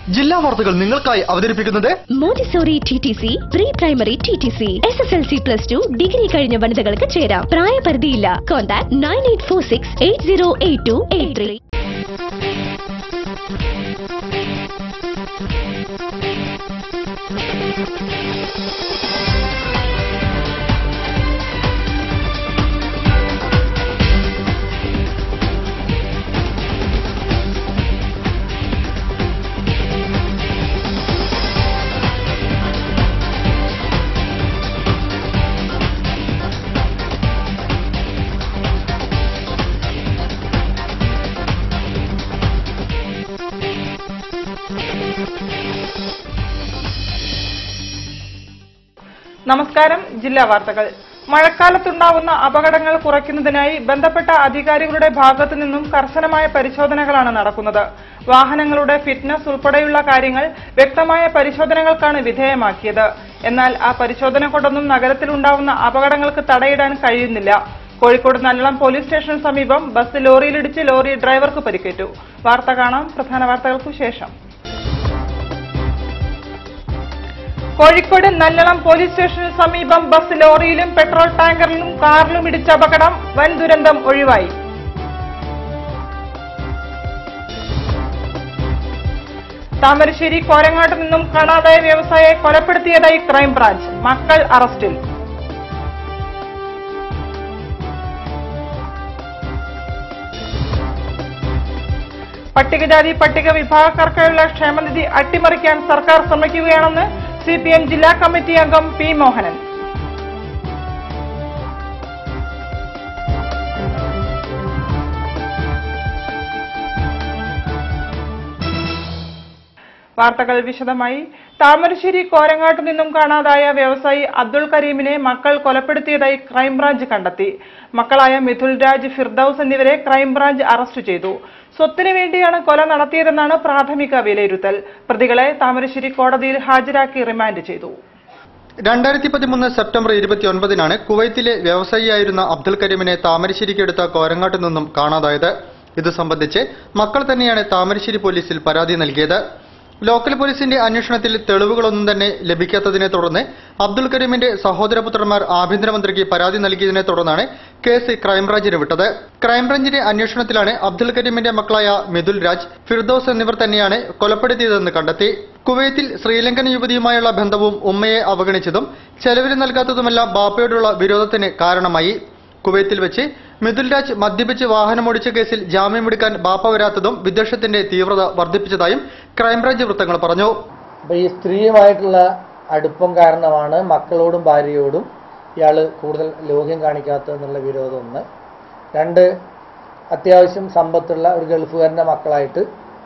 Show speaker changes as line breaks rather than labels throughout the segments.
ജില്ലാ വാർത്തകൾ നിങ്ങൾക്കായി അവതരിപ്പിക്കുന്നത്
Montessori T T C pre primary T T C S S L C plus two degree കഴിഞ്ഞ വനിതകൾക്ക് ചേരാം പ്രായപരിധിയില്ല contact nine eight four six eight zero eight two eight three
നമസ്കാരം ജില്ലാ വാർത്തകൾ മഴക്കാലത്തുണ്ടാവുന്ന അപകടങ്ങൾ കുറയ്ക്കുന്നതിനായി ബന്ധപ്പെട്ട അധികാരികളുടെ ഭാഗത്തു നിന്നും കർശനമായ പരിശോധനകളാണ് നടക്കുന്നത് വാഹനങ്ങളുടെ ഫിറ്റ്നസ് ഉൾപ്പെടെയുള്ള കാര്യങ്ങൾ വ്യക്തമായ പരിശോധനകൾക്കാണ് വിധേയമാക്കിയത് എന്നാൽ ആ പരിശോധന കൊണ്ടൊന്നും നഗരത്തിലുണ്ടാവുന്ന അപകടങ്ങൾക്ക് തടയിടാൻ കഴിയുന്നില്ല കോഴിക്കോട് നല്ലളം പോലീസ് സ്റ്റേഷന് സമീപം ബസ് ലോറിയിലിടിച്ച് ലോറി ഡ്രൈവർക്ക് പരിക്കേറ്റു വാർത്ത കാണാം പ്രധാന വാർത്തകൾക്കു ശേഷം കോഴിക്കോട് നല്ലളം പോലീസ് സ്റ്റേഷന് സമീപം ബസ് ലോറിയിലും പെട്രോൾ ടാങ്കറിലും കാറിലും ഇടിച്ച അപകടം വൻ ദുരന്തം ഒഴിവായി താമരശ്ശേരി കോരങ്ങാട്ട് നിന്നും കാണാതായ വ്യവസായിയെ കൊലപ്പെടുത്തിയതായി ക്രൈംബ്രാഞ്ച് മക്കൾ അറസ്റ്റിൽ പട്ടികജാതി പട്ടിക വിഭാഗക്കാർക്കായുള്ള ക്ഷേമനിധി അട്ടിമറിക്കാൻ സർക്കാർ ശ്രമിക്കുകയാണെന്ന് സി പി എം ജില്ലാ കമ്മിറ്റി അംഗം പി മോഹനൻ വാർത്തകൾ വിശദമായി താമരശ്ശേരി കോരങ്ങാട്ട് നിന്നും കാണാതായ വ്യവസായി അബ്ദുൾ കരീമിനെ മക്കൾ കൊലപ്പെടുത്തിയതായി ക്രൈംബ്രാഞ്ച് കണ്ടെത്തി മക്കളായ മിഥുൽ രാജ് ഫിർദൌസ് എന്നിവരെ ക്രൈംബ്രാഞ്ച് അറസ്റ്റ് ചെയ്തു സ്വത്തിനു വേണ്ടിയാണ് കൊല നടത്തിയതെന്നാണ് പ്രാഥമിക വിലയിരുത്തൽ പ്രതികളെ താമരശ്ശേരി കോടതിയിൽ ഹാജരാക്കി റിമാൻഡ് ചെയ്തു
രണ്ടായിരത്തി പതിമൂന്ന് സെപ്റ്റംബർ ഇരുപത്തിയൊൻപതിനാണ് കുവൈത്തിലെ വ്യവസായിയായിരുന്ന അബ്ദുൽ കരീമിനെ താമരശ്ശേരിക്കടുത്ത കോരങ്ങാട്ട് നിന്നും കാണാതായത് ഇത് സംബന്ധിച്ച് മക്കൾ തന്നെയാണ് താമരശ്ശേരി പോലീസിൽ പരാതി നൽകിയത് ലോക്കൽ പോലീസിന്റെ അന്വേഷണത്തിൽ തെളിവുകളൊന്നും തന്നെ ലഭിക്കാത്തതിനെ തുടർന്ന് അബ്ദുൽ കരീമിന്റെ സഹോദരപുത്രന്മാർ ആഭ്യന്തരമന്ത്രിക്ക് പരാതി നൽകിയതിനെ തുടർന്നാണ് കേസ് ക്രൈംബ്രാഞ്ചിന് വിട്ടത് ക്രൈംബ്രാഞ്ചിന്റെ അന്വേഷണത്തിലാണ് അബ്ദുൽ കരീമിന്റെ മക്കളായ മിഥുൽ രാജ് ഫിർദൌസ് എന്നിവർ തന്നെയാണ് കൊലപ്പെടുത്തിയതെന്ന് കണ്ടെത്തി കുവൈത്തിൽ ശ്രീലങ്കൻ യുവതിയുമായുള്ള ബന്ധവും ഉമ്മയെ അവഗണിച്ചതും ചെലവിന് നൽകാത്തതുമെല്ലാം ബാപ്പയോടുള്ള വിരോധത്തിന് കാരണമായി കുവൈത്തിൽ വെച്ച് മിഥുൽ രാജ് മദ്യപിച്ച് വാഹനമോടിച്ച കേസിൽ ജാമ്യമെടുക്കാൻ ബാപ്പ വരാത്തതും വിദ്വേഷത്തിന്റെ തീവ്രത വർദ്ധിപ്പിച്ചതായും ക്രൈംബ്രാഞ്ച് വൃത്തങ്ങൾ പറഞ്ഞു
അപ്പോൾ ഈ സ്ത്രീയുമായിട്ടുള്ള അടുപ്പം കാരണമാണ് മക്കളോടും ഭാര്യയോടും ഇയാൾ കൂടുതൽ ലോഹ്യം കാണിക്കാത്തതെന്നുള്ള വിരോധം ഒന്ന് രണ്ട് അത്യാവശ്യം സമ്പത്തുള്ള ഒരു ഗൾഫുകാരൻ്റെ മക്കളായിട്ട്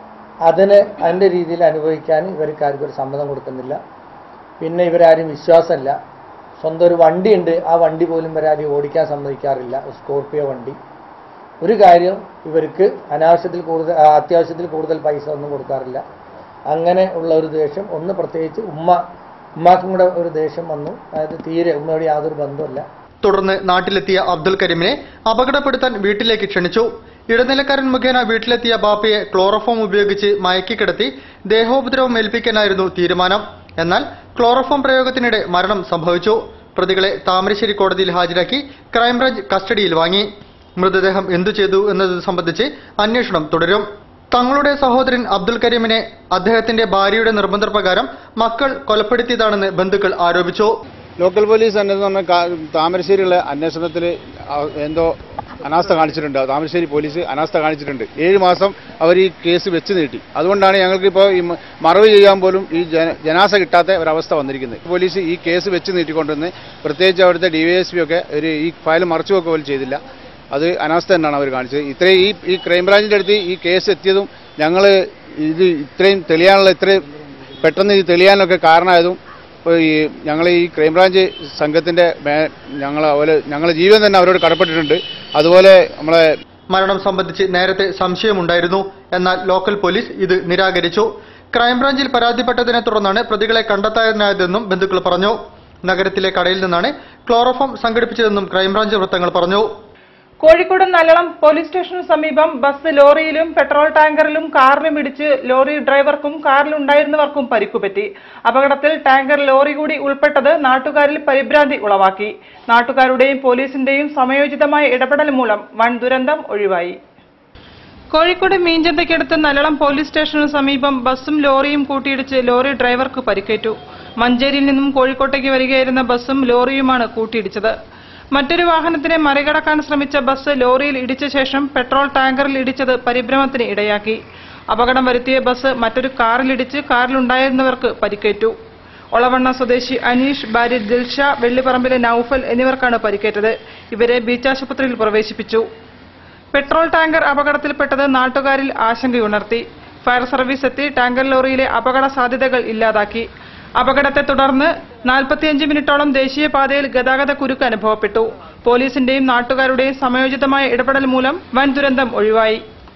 അതിന് അതിൻ്റെ രീതിയിൽ അനുഭവിക്കാൻ ഇവർക്ക് ആർക്കും ഒരു സമ്മതം കൊടുക്കുന്നില്ല പിന്നെ ഇവരാരും വിശ്വാസമല്ല സ്വന്തം ഒരു വണ്ടിയുണ്ട് ആ വണ്ടി പോലും ഇവരാരും ഓടിക്കാൻ സമ്മതിക്കാറില്ല ഒരു സ്കോർപ്പിയോ വണ്ടി ഒരു കാര്യം ഇവർക്ക് അനാവശ്യത്തിൽ കൂടുതൽ ആ, അത്യാവശ്യത്തിൽ കൂടുതൽ പൈസ ഒന്നും കൊടുക്കാറില്ല അങ്ങനെ ഉള്ള ഒരു ദേഷ്യം ഒന്ന് പ്രത്യേകിച്ച് ഉമ്മ ഉമ്മാക്കും കൂടെ ഒരു ദേഷ്യം വന്നു അതായത് തീരെ ഉമ്മയോട് യാതൊരു ബന്ധമില്ല
തുടർന്ന് നാട്ടിലെത്തിയ അബ്ദുൽ കരീമിനെ അപകടപ്പെടുത്താൻ വീട്ടിലേക്ക് ക്ഷണിച്ചു ഇടനിലക്കാരൻ മുഖേന വീട്ടിലെത്തിയ ബാപ്പയെ ക്ലോറോഫോം ഉപയോഗിച്ച് മയക്കിക്കിടത്തി ദേഹോപദ്രവം ഏൽപ്പിക്കാനായിരുന്നു തീരുമാനം എന്നാൽ ക്ലോറോഫോം പ്രയോഗത്തിനിടെ മരണം സംഭവിച്ചു പ്രതികളെ താമരശ്ശേരി കോടതിയിൽ ഹാജരാക്കി ക്രൈംബ്രാഞ്ച് കസ്റ്റഡിയിൽ വാങ്ങി മൃതദേഹം എന്തു ചെയ്തു എന്നത് സംബന്ധിച്ച് അന്വേഷണം തുടരും തങ്ങളുടെ സഹോദരൻ അബ്ദുൽ കരീമിനെ അദ്ദേഹത്തിന്റെ ഭാര്യയുടെ നിർബന്ധപ്രകാരം മക്കൾ കൊലപ്പെടുത്തിയതാണെന്ന് ബന്ധുക്കൾ ആരോപിച്ചു
ലോക്കൽ പോലീസ് അന്വേഷണം പറഞ്ഞ കാ- താമരശ്ശേരിയുള്ള അന്വേഷണത്തിൽ എന്തോ അനാസ്ഥ കാണിച്ചിട്ടുണ്ട് താമരശ്ശേരി പോലീസ് അനാസ്ഥ കാണിച്ചിട്ടുണ്ട് ഏഴ് മാസം അവർ ഈ കേസ് വെച്ച് നീട്ടി അതുകൊണ്ടാണ് ഞങ്ങൾക്ക് ഇപ്പോൾ ഈ മ- മറവ് ചെയ്യാൻ പോലും ഈ ജന- ജനാസ കിട്ടാത്ത ഒരവസ്ഥ വന്നിരിക്കുന്നത് പോലീസ് ഈ കേസ് വെച്ച് നീട്ടിക്കൊണ്ടുവന്ന് പ്രത്യേകിച്ച് അവിടുത്തെ ഡിവൈഎസ്പി ഒക്കെ ഒരു ഈ ഫയൽ മറച്ചു വെക്കുക പോലും ചെയ്തില്ല അത് അനാസ്ഥ തന്നെയാണ് അവർ കാണിച്ചത് ഇത്രയും ഈ ഈ ക്രൈംബ്രാഞ്ചിൻ്റെ അടുത്ത് ഈ കേസ് എത്തിയതും ഞങ്ങൾ ഇത് ഇത്രയും തെളിയാനുള്ള ഇത്രയും പെട്ടെന്ന് ഇത് തെളിയാനൊക്കെ കാരണമായതും ഇപ്പോൾ ഈ ഞങ്ങൾ ഈ ക്രൈംബ്രാഞ്ച് സംഘത്തിൻ്റെ ഞങ്ങൾ അതുപോലെ ഞങ്ങളെ ജീവൻ തന്നെ അവരോട് കടപ്പെട്ടിട്ടുണ്ട് അതുപോലെ നമ്മളെ
മരണം സംബന്ധിച്ച് നേരത്തെ സംശയമുണ്ടായിരുന്നു എന്നാൽ ലോക്കൽ പോലീസ് ഇത് നിരാകരിച്ചു ക്രൈംബ്രാഞ്ചിൽ പരാതിപ്പെട്ടതിനെ തുടർന്നാണ് പ്രതികളെ കണ്ടെത്താനായതെന്നും ബന്ധുക്കൾ പറഞ്ഞു നഗരത്തിലെ കടയിൽ നിന്നാണ് ക്ലോറോഫോം സംഘടിപ്പിച്ചതെന്നും ക്രൈംബ്രാഞ്ച് വൃത്തങ്ങൾ പറഞ്ഞു
കോഴിക്കോട് നല്ലളം പോലീസ് സ്റ്റേഷന് സമീപം ബസ് ലോറിയിലും പെട്രോൾ ടാങ്കറിലും കാറിലും ഇടിച്ച് ലോറി ഡ്രൈവർക്കും കാറിലുണ്ടായിരുന്നവർക്കും പരിക്കുപറ്റി അപകടത്തിൽ ടാങ്കർ ലോറി കൂടി ഉൾപ്പെട്ടത് നാട്ടുകാരിൽ പരിഭ്രാന്തി ഉളവാക്കി നാട്ടുകാരുടെയും പോലീസിന്റെയും സമയോചിതമായ ഇടപെടൽ മൂലം വൻ ദുരന്തം ഒഴിവായി കോഴിക്കോട് മീഞ്ചന്തയ്ക്കടുത്ത് നല്ലളം പോലീസ് സ്റ്റേഷന് സമീപം ബസ്സും ലോറിയും കൂട്ടിയിടിച്ച് ലോറി ഡ്രൈവർക്ക് പരിക്കേറ്റു മഞ്ചേരിയിൽ നിന്നും കോഴിക്കോട്ടേക്ക് വരികയായിരുന്ന ബസ്സും ലോറിയുമാണ് കൂട്ടിയിടിച്ചത് മറ്റൊരു വാഹനത്തിനെ മറികടക്കാൻ ശ്രമിച്ച ബസ് ലോറിയിൽ ഇടിച്ച ശേഷം പെട്രോൾ ടാങ്കറിൽ ഇടിച്ചത് പരിഭ്രമത്തിന് ഇടയാക്കി അപകടം വരുത്തിയ ബസ് മറ്റൊരു കാറിലിടിച്ച് കാറിലുണ്ടായിരുന്നവർക്ക് പരിക്കേറ്റു ഒളവണ്ണ സ്വദേശി അനീഷ് ഭാര്യ ദിൽഷ വെള്ളിപ്പറമ്പിലെ നൌഫൽ എന്നിവർക്കാണ് പരിക്കേറ്റത് ഇവരെ ബീച്ചാശുപത്രിയിൽ പ്രവേശിപ്പിച്ചു പെട്രോൾ ടാങ്കർ അപകടത്തിൽപ്പെട്ടത് നാട്ടുകാരിൽ ആശങ്കയുണർത്തി ഫയർ സർവീസ് എത്തി ടാങ്കർ ലോറിയിലെ അപകട സാധ്യതകൾ ഇല്ലാതാക്കി അപകടത്തെ തുടർന്ന് നാൽപ്പത്തിയഞ്ച് മിനിറ്റോളം ദേശീയപാതയിൽ ഗതാഗത കുരുക്ക് അനുഭവപ്പെട്ടു പോലീസിന്റെയും നാട്ടുകാരുടെയും സമയോചിതമായ ഇടപെടൽ മൂലം വൻ ദുരന്തം ഒഴിവായി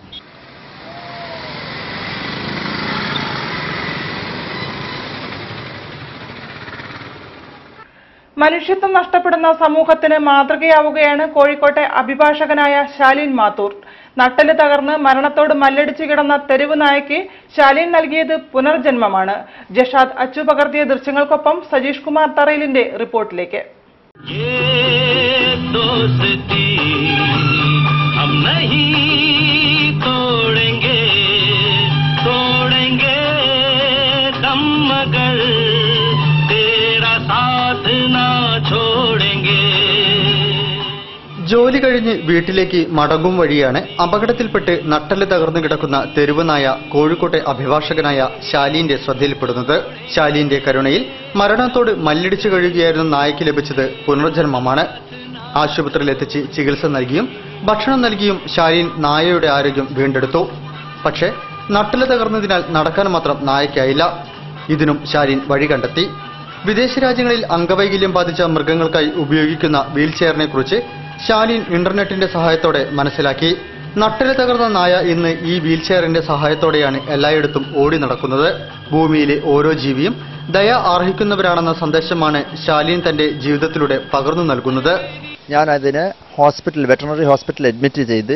മനുഷ്യത്വം നഷ്ടപ്പെടുന്ന സമൂഹത്തിന് മാതൃകയാവുകയാണ് കോഴിക്കോട്ടെ അഭിഭാഷകനായ ശാലിൻ മാത്തൂർ നട്ടല് തകർന്ന് മരണത്തോട് മല്ലടിച്ചു കിടന്ന തെരുവ് നായയ്ക്ക് ശാലിൻ നൽകിയത് പുനർജന്മമാണ് ജഷാദ് അച്ചു പകർത്തിയ ദൃശ്യങ്ങൾക്കൊപ്പം സജീഷ് കുമാർ തറയിലിന്റെ റിപ്പോർട്ടിലേക്ക്
ये दोस्ती हम नहीं तोड़ेंगे तोड़ेंगे दम मगर तेरा साथ ना छोड़ेंगे
ജോലി കഴിഞ്ഞ് വീട്ടിലേക്ക് മടങ്ങും വഴിയാണ് അപകടത്തിൽപ്പെട്ട് നട്ടല് തകർന്നു കിടക്കുന്ന തെരുവ് നായ കോഴിക്കോട്ടെ അഭിഭാഷകനായ ശാലിന്റെ ശ്രദ്ധയിൽപ്പെടുന്നത് ശാലിന്റെ കരുണയിൽ മരണത്തോട് മല്ലിടിച്ചു കഴിയുകയായിരുന്ന നായയ്ക്ക് ലഭിച്ചത് പുനർജന്മമാണ് ആശുപത്രിയിൽ എത്തിച്ച് ചികിത്സ നൽകിയും ഭക്ഷണം നൽകിയും ശാലിൻ നായയുടെ ആരോഗ്യം വീണ്ടെടുത്തു പക്ഷേ നട്ടല് തകർന്നതിനാൽ നടക്കാൻ മാത്രം നായയ്ക്കായില്ല ഇതിനും ശാലിൻ വഴി കണ്ടെത്തി വിദേശ രാജ്യങ്ങളിൽ അംഗവൈകല്യം ബാധിച്ച മൃഗങ്ങൾക്കായി ഉപയോഗിക്കുന്ന വീൽചെയറിനെ കുറിച്ച് ശാലിൻ ഇന്റർനെറ്റിന്റെ സഹായത്തോടെ മനസ്സിലാക്കി നട്ടല് തകർന്ന നായ ഇന്ന് ഈ വീൽചെയറിന്റെ സഹായത്തോടെയാണ് എല്ലായിടത്തും ഓടി നടക്കുന്നത് ഭൂമിയിലെ ഓരോ ജീവിയും ദയ അർഹിക്കുന്നവരാണെന്ന സന്ദേശമാണ് ശാലിൻ തന്റെ ജീവിതത്തിലൂടെ പകർന്നു നൽകുന്നത്
ഞാൻ അതിന് ഹോസ്പിറ്റൽ വെറ്ററിനറി ഹോസ്പിറ്റൽ അഡ്മിറ്റ് ചെയ്ത്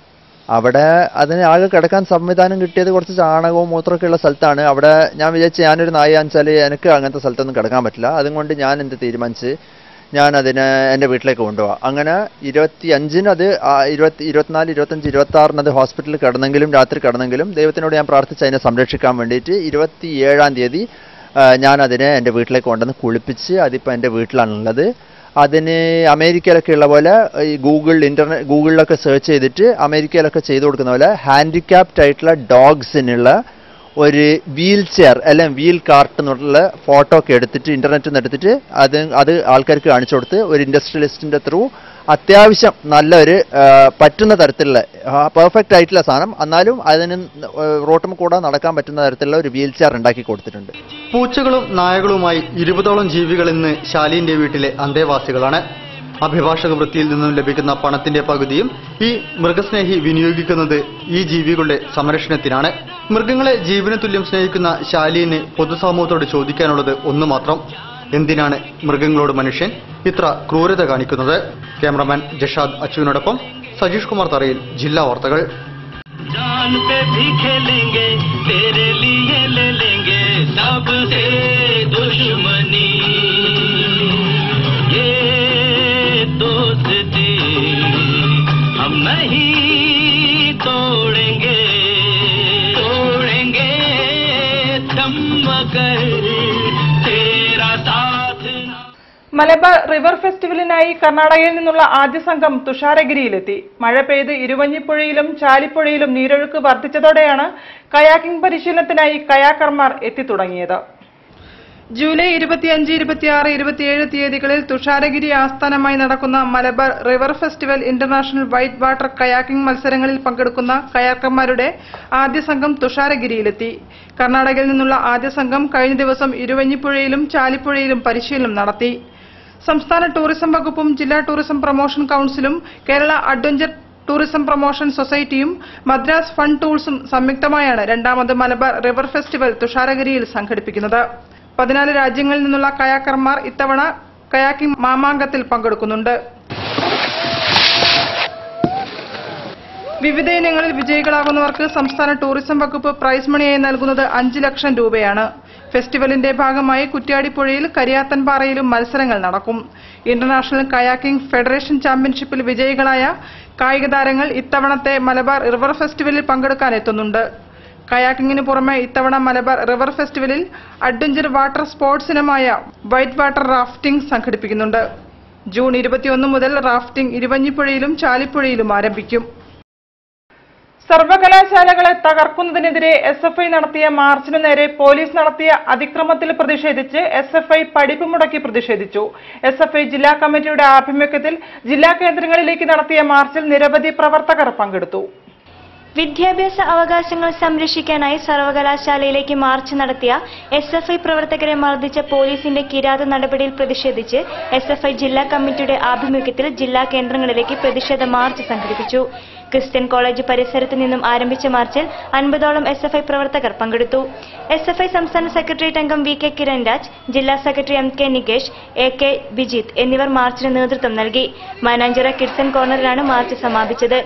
അവിടെ അതിന് ആകെ കിടക്കാൻ സംവിധാനം കിട്ടിയത് കുറച്ച് ചാണകവും മൂത്രമൊക്കെ ഉള്ള സ്ഥലത്താണ് അവിടെ ഞാൻ വിചാരിച്ചു ഞാനൊരു നായ വെച്ചാൽ എനിക്ക് അങ്ങനത്തെ സ്ഥലത്തൊന്നും കിടക്കാൻ പറ്റില്ല അതുകൊണ്ട് ഞാൻ എന്ത് തീരുമാനിച്ച് ഞാൻ അതിനെ എൻ്റെ വീട്ടിലേക്ക് കൊണ്ടുപോകാം അങ്ങനെ ഇരുപത്തി അഞ്ചിന് അത് ആ ഇരുപത്തി ഇരുപത്തിനാല് ഇരുപത്തഞ്ച് ഇരുപത്തി ആറിന് അത് ഹോസ്പിറ്റലിൽ കിടന്നെങ്കിലും രാത്രി കിടന്നെങ്കിലും ദൈവത്തിനോട് ഞാൻ പ്രാർത്ഥിച്ച് അതിനെ സംരക്ഷിക്കാൻ വേണ്ടിയിട്ട് ഇരുപത്തി ഏഴാം തീയതി ആ, ഞാൻ അതിനെ എൻ്റെ വീട്ടിലേക്ക് കൊണ്ടുവന്ന് കുളിപ്പിച്ച് അതിപ്പോൾ എൻ്റെ വീട്ടിലാണുള്ളത് അതിന് അമേരിക്കയിലൊക്കെ ഉള്ള പോലെ ഈ ഗൂഗിൾ ഇന്റർനെറ്റ് ഗൂഗിളിലൊക്കെ സെർച്ച് ചെയ്തിട്ട് അമേരിക്കയിലൊക്കെ ചെയ്തു കൊടുക്കുന്ന പോലെ ഹാൻഡിക്യാപ്ഡ് ആയിട്ടുള്ള ഡോഗ്സിനുള്ള ഒരു വീൽ ചെയർ അല്ലെങ്കിൽ വീൽ കാർട്ട് എന്നുള്ള ഫോട്ടോ ഒക്കെ എടുത്തിട്ട് ഇന്റർനെറ്റിൽ നിന്ന് എടുത്തിട്ട് അത് അത് ആൾക്കാർക്ക് കാണിച്ചു കൊടുത്ത് ഒരു ഇൻഡസ്ട്രിയലിസ്റ്റിന്റെ ത്രൂ അത്യാവശ്യം നല്ലൊരു ആ, പറ്റുന്ന തരത്തിലുള്ള പെർഫെക്റ്റ് ആയിട്ടുള്ള സാധനം എന്നാലും അതിന് റോട്ടും കൂടെ നടക്കാൻ പറ്റുന്ന തരത്തിലുള്ള ഒരു വീൽ ചെയർ ഉണ്ടാക്കി കൊടുത്തിട്ടുണ്ട്
പൂച്ചകളും നായകളുമായി ഇരുപതോളം ജീവികൾ ഇന്ന് ശാലിന്റെ വീട്ടിലെ അന്തേവാസികളാണ് അഭിഭാഷക വൃത്തിയിൽ നിന്നും ലഭിക്കുന്ന പണത്തിന്റെ പകുതിയും ഈ മൃഗസ്നേഹി വിനിയോഗിക്കുന്നത് ഈ ജീവികളുടെ സംരക്ഷണത്തിനാണ് മൃഗങ്ങളെ ജീവന തുല്യം സ്നേഹിക്കുന്ന ശാലിന് പൊതുസമൂഹത്തോട് ചോദിക്കാനുള്ളത് ഒന്നു മാത്രം എന്തിനാണ് മൃഗങ്ങളോട് മനുഷ്യൻ ഇത്ര ക്രൂരത കാണിക്കുന്നത് ക്യാമറമാൻ ജഷാദ് അച്ചുവിനോടൊപ്പം സജീഷ് കുമാർ തറയിൽ ജില്ലാ വാർത്തകൾ
जान पे भी खेलेंगे तेरे लिए ले लेंगे सबसे दुश्मनी ये दोस्ती हम नहीं तोड़ेंगे तोड़ेंगे दम मगर तेरा साथ ना
മലബാർ റിവർ ഫെസ്റ്റിവലിനായി കർണാടകയിൽ നിന്നുള്ള ആദ്യ സംഘം തുഷാരഗിരിയിലെത്തി മഴ പെയ്ത് ഇരുവഞ്ഞിപ്പുഴയിലും ചാലിപ്പുഴയിലും നീരൊഴുക്ക് വർദ്ധിച്ചതോടെയാണ് കയാക്കിംഗ് പരിശീലനത്തിനായി കയാക്കർമാർ എത്തിത്തുടങ്ങിയത് ജൂലൈ ഇരുപത്തിയഞ്ച് ഇരുപത്തിയാറ് ഇരുപത്തിയേഴ് തീയതികളിൽ തുഷാരഗിരി ആസ്ഥാനമായി നടക്കുന്ന Malabar river festival international white water kayaking മത്സരങ്ങളിൽ പങ്കെടുക്കുന്ന കയാക്കർമാരുടെ ആദ്യ സംഘം തുഷാരഗിരിയിലെത്തി കർണാടകയിൽ നിന്നുള്ള ആദ്യ സംഘം കഴിഞ്ഞ ദിവസം ഇരുവഞ്ഞിപ്പുഴയിലും ചാലിപ്പുഴയിലും പരിശീലനം നടത്തി സംസ്ഥാന ടൂറിസം വകുപ്പും ജില്ലാ ടൂറിസം പ്രൊമോഷൻ കൌൺസിലും കേരള അഡ്വഞ്ചർ ടൂറിസം പ്രൊമോഷൻ സൊസൈറ്റിയും മദ്രാസ് ഫണ്ട് ടൂൾസും സംയുക്തമായാണ് രണ്ടാമത് മലബാർ റിവർ ഫെസ്റ്റിവൽ തുഷാരഗിരിയിൽ സംഘടിപ്പിക്കുന്നത് പതിനാല് രാജ്യങ്ങളിൽ നിന്നുള്ള കയാക്കർമാർ ഇത്തവണ കയാക്കിംഗ് മാമാങ്കത്തിൽ പങ്കെടുക്കുന്നുണ്ട് വിവിധ ഇനങ്ങളിൽ വിജയികളാകുന്നവർക്ക് സംസ്ഥാന ടൂറിസം വകുപ്പ് പ്രൈസ് മണിയായി നൽകുന്നത് അഞ്ച് ലക്ഷം രൂപയാണ് ഫെസ്റ്റിവലിന്റെ ഭാഗമായി കുറ്റ്യാടിപ്പുഴയിൽ കരിയാത്തൻപാറയിലും മത്സരങ്ങൾ നടക്കും ഇന്റർനാഷണൽ കയാക്കിംഗ് ഫെഡറേഷൻ ചാമ്പ്യൻഷിപ്പിൽ വിജയികളായ കായിക താരങ്ങൾ ഇത്തവണത്തെ മലബാർ റിവർ ഫെസ്റ്റിവലിൽ പങ്കെടുക്കാൻ എത്തുന്നുണ്ട് കയാക്കിങ്ങിന് പുറമെ ഇത്തവണ മലബാർ റിവർ ഫെസ്റ്റിവലിൽ അഡ്വഞ്ചർ വാട്ടർ സ്പോർട്സ് ഇനമായ വൈറ്റ് വാട്ടർ റാഫ്റ്റിംഗ് സംഘടിപ്പിക്കുന്നുണ്ട് ജൂൺ ഇരുപത്തിയൊന്ന് മുതൽ റാഫ്റ്റിംഗ് ഇരുവഞ്ഞിപ്പുഴയിലും ചാലിപ്പുഴയിലും ആരംഭിക്കും സർവകലാശാലകളെ തകർക്കുന്നതിനെതിരെ എസ് എഫ് ഐ നടത്തിയ മാർച്ചിനു നേരെ പോലീസ് നടത്തിയ അതിക്രമത്തിൽ പ്രതിഷേധിച്ച് എസ് എഫ് ഐ പഠിപ്പ് മുടക്കി പ്രതിഷേധിച്ചു എസ് എഫ് ഐ ജില്ലാ കമ്മിറ്റിയുടെ ആഭിമുഖ്യത്തിൽ ജില്ലാ കേന്ദ്രങ്ങളിലേക്ക് നടത്തിയ മാർച്ചിൽ നിരവധി പ്രവർത്തകർ പങ്കെടുത്തു
വിദ്യാഭ്യാസ അവകാശങ്ങൾ സംരക്ഷിക്കാനായി സർവകലാശാലയിലേക്ക് മാർച്ച് നടത്തിയ എസ് എഫ് ഐ പ്രവർത്തകരെ മർദ്ദിച്ച പോലീസിന്റെ കിരാത നടപടിയിൽ പ്രതിഷേധിച്ച് എസ് എഫ് ഐ ജില്ലാ കമ്മിറ്റിയുടെ ആഭിമുഖ്യത്തിൽ ജില്ലാ കേന്ദ്രങ്ങളിലേക്ക് പ്രതിഷേധ മാർച്ച് സംഘടിപ്പിച്ചു ക്രിസ്ത്യൻ കോളേജ് പരിസരത്ത് നിന്നും ആരംഭിച്ച മാർച്ചിൽ അൻപതോളം എസ് എഫ് ഐ പ്രവർത്തകർ പങ്കെടുത്തു എസ് എഫ് ഐ സംസ്ഥാന സെക്രട്ടേറിയറ്റ് അംഗം വി കെ കിരൺ രാജ് ജില്ലാ secretary M K Nikesh A K Bijith എന്നിവർ മാർച്ചിന് നേതൃത്വം നൽകി മാനാഞ്ചിറ കിഡ്സൺ കോർണറിലാണ് മാർച്ച് സമാപിച്ചത്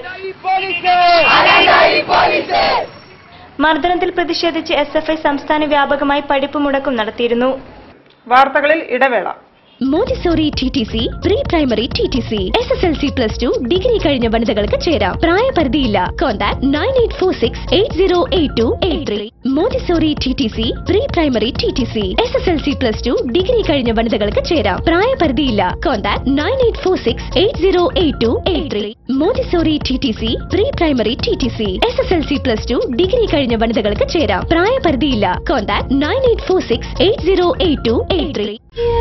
മർദ്ദനത്തിൽ പ്രതിഷേധിച്ച് എസ് എഫ് ഐ സംസ്ഥാന വ്യാപകമായി പഠിപ്പ് മുടക്കം നടത്തിയിരുന്നു
വാർത്തകളിൽ ഇടവേള
Montessori T T C pre primary T T C S S L C plus two degree കഴിഞ്ഞ വനിതകൾക്ക് ചേരാം പ്രായപരിധിയില്ല contact nine eight four six eight zero eight two eight three Montessori T T C pre primary T T C S S L C plus two degree കഴിഞ്ഞ വനിതകൾക്ക് ചേരാം പ്രായപരിധിയില്ല contact nine eight four six eight zero eight two eight three Montessori T T C pre primary T T C S S L C plus two degree കഴിഞ്ഞ വനിതകൾക്ക് ചേരാം പ്രായപരിധിയില്ല contact nine eight four six eight zero eight two eight three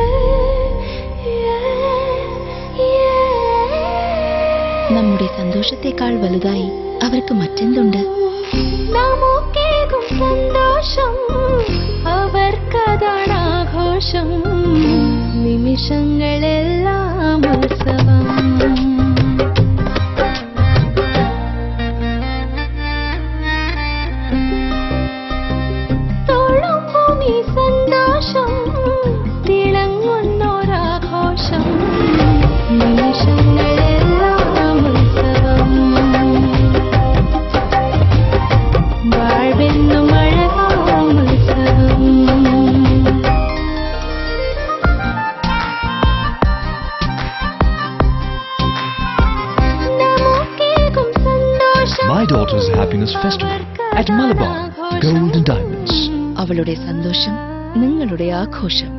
നമ്മുടെ സന്തോഷത്തെക്കാൾ വലുതായി അവർക്ക് മറ്റെന്തുണ്ട്
നമുക്കേകും സന്തോഷം അവർക്കതാണ് ആഘോഷം നിമിഷങ്ങളെല്ലാം ഉത്സവം തൊഴുമ്പും ഈ സന്തോഷം തിളങ്ങുന്നൊരാഘോഷം നിമിഷങ്ങളെല്ലാം ഉത്സവം വാഴ്വെന്നും അഴകാം ഉത്സവം നമുക്കേകും സന്തോഷം
My daughter's happiness festival at Malabar Gold and Diamonds.
അവളുടെ സന്തോഷം നിങ്ങളുടെ ആഘോഷം